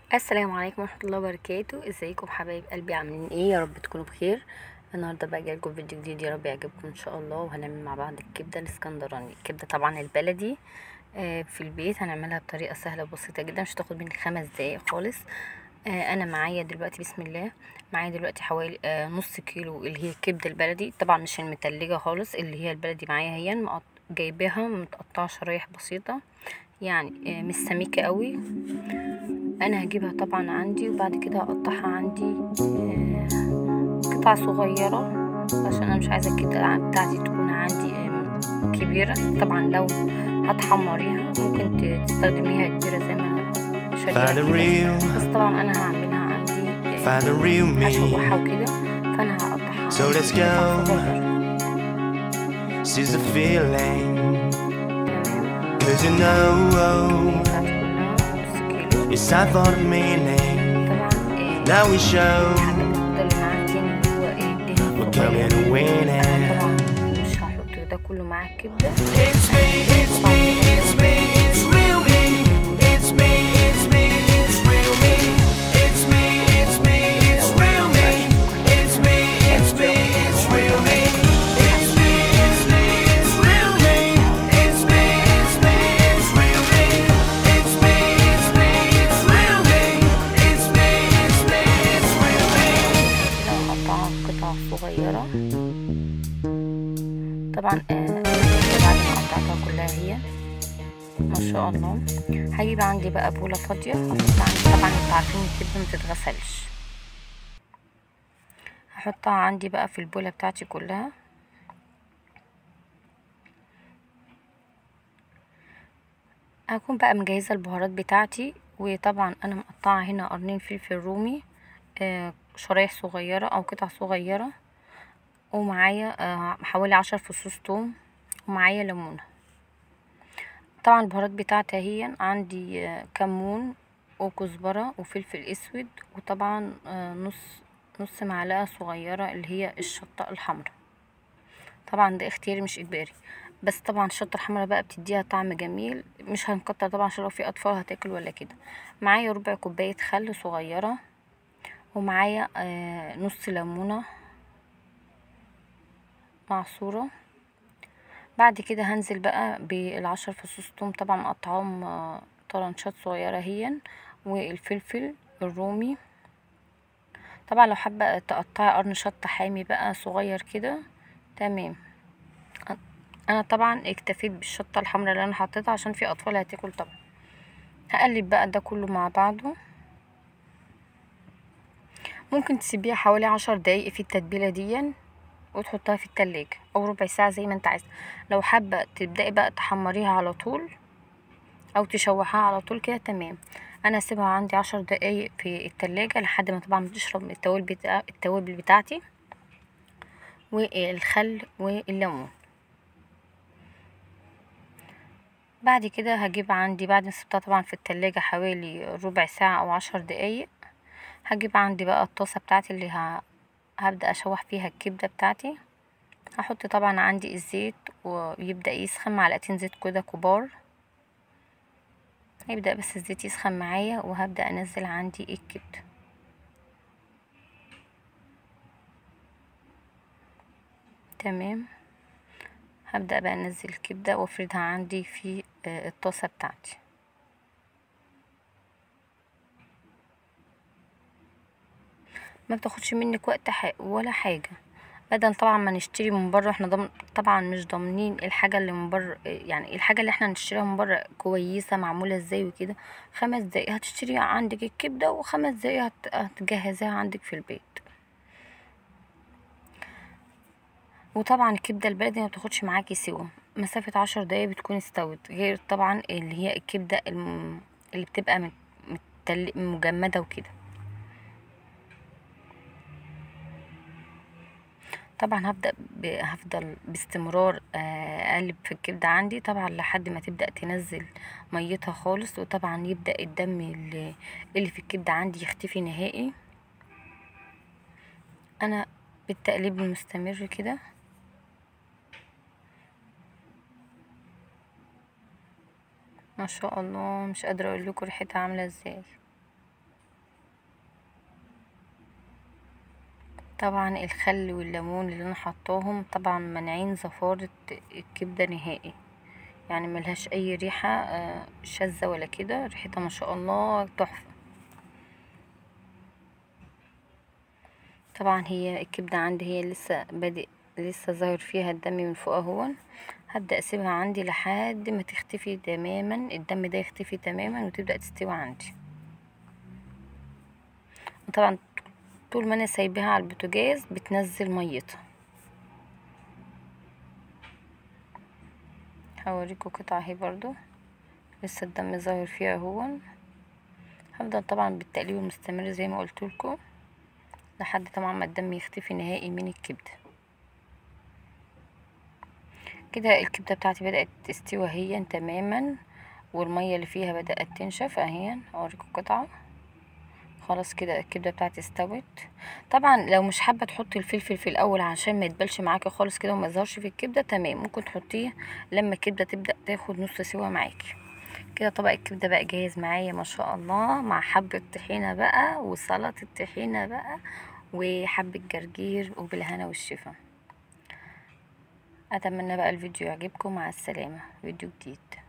السلام عليكم ورحمة الله وبركاته ازيكم حبايب قلبي عاملين ايه يا رب تكونوا بخير النهارده بقى جايلكم فيديو جديد يا رب يعجبكم ان شاء الله وهنعمل مع بعض الكبده الاسكندراني الكبده طبعا البلدي آه، في البيت هنعملها بطريقه سهله وبسيطه جدا مش هتاخد مني خمس دقايق خالص آه، انا معايا دلوقتي بسم الله معايا دلوقتي حوالي آه، نص كيلو اللي هي الكبده البلدي طبعا مش المتلجه خالص اللي هي البلدي معايا هي مقط- جايباها متقطعه شرايح بسيطه يعني آه، مش سميكه قوي انا هجيبها طبعا عندي وبعد كده هقطعها عندي آه، قطع صغيرة عشان انا مش عايزة الكبدة بتاعتي تكون عندي آم، كبيرة طبعا لو هتحمريها ممكن ت- تستخدميها كبيرة زي ما شايفة Find the كده real, بس طبعا انا هعملها عندي آه، find the real me. هشوحها وكده فانا هقطعها So عندي let's قطع go. صغيرة. Seize the feeling. تمام Cause you know بتاعتي كلها نص كيلو it's time for the meaning. طبعا آه، Now we show الحاجات اللي معاها دي اللي هو ايه الدهن we're الصغير. coming to win انا it. طبعا مش هحط ده كله مع الكبده It's me, it's me, it's me, it's real me. It's me, it's me, it's real me. It's me, it's me, it's real me. It's me, it's me, it's real me. It's me, it's me, it's real me. It's me, it's me, it's real me. It's me, it's me, it's real me. It's me, it's me, it's real me. كده هقطعها قطع صغيره طبعا آه بعد ما قطعتها كلها هي ما شاء الله هجيب عندي بقى بوله فاضيه هحط عندي طبعا انتوا عارفين الكبده متتغسلش هحطها عندي بقى في البوله بتاعتي كلها هكون بقى مجهزه البهارات بتاعتي وطبعا انا مقطعه هنا قرنين فلفل رومي آه، شرايح صغيره او قطع صغيره ومعايا آه، حوالي عشر فصوص توم ومعايا ليمونه طبعا البهارات بتاعتي اهي عندي آه، كمون وكزبره وفلفل اسود وطبعا آه، نص نص معلقه صغيره اللي هي الشطه الحمراء طبعا ده اختياري مش اجباري بس طبعا الشطه الحمراء بقى بتديها طعم جميل مش هنكتر طبعا عشان لو في اطفال هتاكل ولا كده معايا ربع كوبايه خل صغيره ومعايا آه، نص ليمونه معصوره بعد كده هنزل بقى بالعشر فصوص توم طبعا مقطعاهم آه، طرنشات صغيره هي والفلفل الرومي طبعا لو حابه تقطعي قرن شطه حامي بقى صغير كده تمام انا طبعا اكتفيت بالشطه الحمراء اللي انا حطيتها عشان في اطفال هتاكل طبعا هقلب بقى ده كله مع بعضه ممكن تسيبيها حوالي عشر دقايق في التتبيله دي وتحطها في التلاجة او ربع ساعه زي ما انت عايز لو حابه تبداي بقى تحمريها على طول او تشوحيها على طول كده تمام انا هسيبها عندي عشر دقايق في التلاجة لحد ما طبعا بتشرب من التوابل بتاع التوابل بتاعتي والخل والليمون بعد كده هجيب عندي بعد ما سبتها طبعا في التلاجة حوالي ربع ساعة او عشر دقايق هجيب عندي بقى الطاسة بتاعتي اللي ه... هبدأ اشوح فيها الكبدة بتاعتي هحط طبعا عندي الزيت ويبدأ يسخن معلقتين زيت كده كبار هيبدأ بس الزيت يسخن معايا وهبدأ انزل عندي الكبدة تمام هبدأ بقى انزل الكبدة وافردها عندي في آه، الطاسة بتاعتي ما بتاخدش منك وقت ح... ولا حاجة بدل طبعا ما نشتري من بره احنا ضمن طبعا مش ضامنين الحاجة اللي من بره يعني الحاجة اللي احنا نشتريها من بره كويسة معمولة ازاي وكده خمس دقايق هتشتري عندك الكبدة وخمس دقايق هت... هتجهزيها عندك في البيت وطبعا الكبدة البلدي ما بتاخدش معاكي سوا مسافة عشر دقايق بتكون استوت غير طبعا اللي هي الكبدة الم... اللي بتبقى مت... متل... مجمدة وكده طبعا هبدأ ب... هفضل باستمرار آه، اقلب في الكبدة عندي طبعا لحد ما تبدأ تنزل ميتها خالص وطبعا يبدأ الدم اللي, اللي في الكبدة عندي يختفي نهائي انا بالتقليب المستمر كده ما شاء الله مش قادرة اقول لكم ريحتها عاملة ازاي طبعا الخل والليمون اللي انا حطاهم طبعا مانعين زفارة الكبدة نهائي يعني ملهاش اي ريحة آه، شاذة ولا كده ريحتها ما شاء الله تحفة طبعا هي الكبدة عندي هي لسه بادئ لسه ظاهر فيها الدم من فوق اهون هبدأ اسيبها عندي لحد ما تختفي تماما الدم ده يختفي تماما وتبدأ تستوي عندي وطبعا طول ما انا سايباها على البوتاجاز بتنزل ميتها هوريكم قطعة اهي برضو لسه الدم ظاهر فيها اهون هفضل طبعا بالتقليب المستمر زي ما قلتلكم لحد طبعا ما الدم يختفي نهائي من الكبده كده الكبده بتاعتي بدات تستوي اهي تماما والميه اللي فيها بدات تنشف اهي اوريكم قطعه خلاص كده الكبده بتاعتي استوت طبعا لو مش حابه تحطي الفلفل في الاول عشان ما يتبلش معاكي خالص كده وما يظهرش في الكبده تمام ممكن تحطيه لما الكبده تبدا تاخد نص سوا معاكي كده طبق الكبده بقى جاهز معايا ما شاء الله مع حبه طحينه بقى وسلطه الطحينه بقى وحبه جرجير وبالهنا والشفا اتمنى بقى الفيديو يعجبكم مع السلامه فيديو جديد